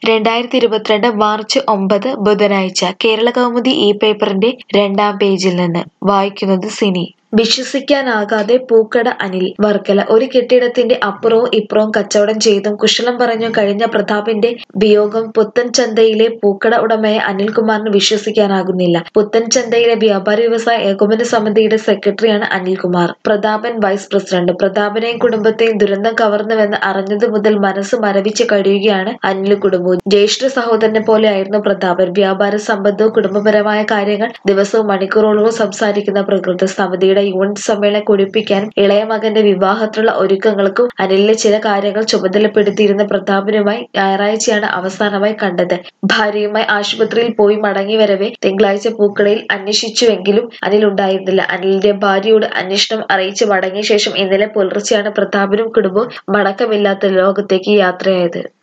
രണ്ടായിരത്തി ഇരുപത്തിരണ്ട് മാർച്ച് ഒമ്പത് ബുധനാഴ്ച കേരള കൗമുദി ഈ പേപ്പറിന്റെ രണ്ടാം പേജിൽ നിന്ന് വായിക്കുന്നത് സിനി വിശ്വസിക്കാനാകാതെ പൂക്കട അനിൽ വർക്കല ഒരു കെട്ടിടത്തിന്റെ അപ്പുറവും ഇപ്പുറവും കച്ചവടം ചെയ്തും കുശലം പറഞ്ഞും കഴിഞ്ഞ പ്രതാപിന്റെ വിയോഗം പുത്തൻ ചന്തയിലെ പൂക്കട ഉടമയായ അനിൽകുമാറിന് വിശ്വസിക്കാനാകുന്നില്ല പുത്തൻ ചന്തയിലെ വ്യാപാരി വ്യവസായ ഏകോപന സമിതിയുടെ സെക്രട്ടറിയാണ് അനിൽകുമാർ പ്രതാപൻ വൈസ് പ്രസിഡന്റ് പ്രതാപനെയും കുടുംബത്തെയും ദുരന്തം കവർന്നുവെന്ന് അറിഞ്ഞതു മുതൽ മനസ്സ് മരവിച്ച് കഴിയുകയാണ് അനിൽ കുടുംബവും ജ്യേഷ്ഠ സഹോദരനെ പോലെയായിരുന്നു പ്രതാപൻ വ്യാപാര സമ്പത്തും കുടുംബപരമായ കാര്യങ്ങൾ ദിവസവും മണിക്കൂറോളവും സംസാരിക്കുന്ന പ്രകൃതി സമിതിയുടെ യൂണിറ്റ് സമ്മേളനം കുടിപ്പിക്കാനും ഇളയ മകന്റെ വിവാഹത്തിനുള്ള ഒരുക്കങ്ങൾക്കും അനിലിനെ ചില കാര്യങ്ങൾ ചുമതലപ്പെടുത്തിയിരുന്ന പ്രതാപനുമായി ഞായറാഴ്ചയാണ് അവസാനമായി കണ്ടത് ഭാര്യയുമായി ആശുപത്രിയിൽ പോയി മടങ്ങി വരവെ തിങ്കളാഴ്ച പൂക്കടയിൽ അന്വേഷിച്ചുവെങ്കിലും അനിൽ ഉണ്ടായിരുന്നില്ല അനിലിന്റെ ഭാര്യയോട് അന്വേഷണം അറിയിച്ച് മടങ്ങിയ ശേഷം ഇന്നലെ പുലർച്ചെയാണ് പ്രതാപനും കുടുംബവും മടക്കമില്ലാത്ത ലോകത്തേക്ക് യാത്രയായത്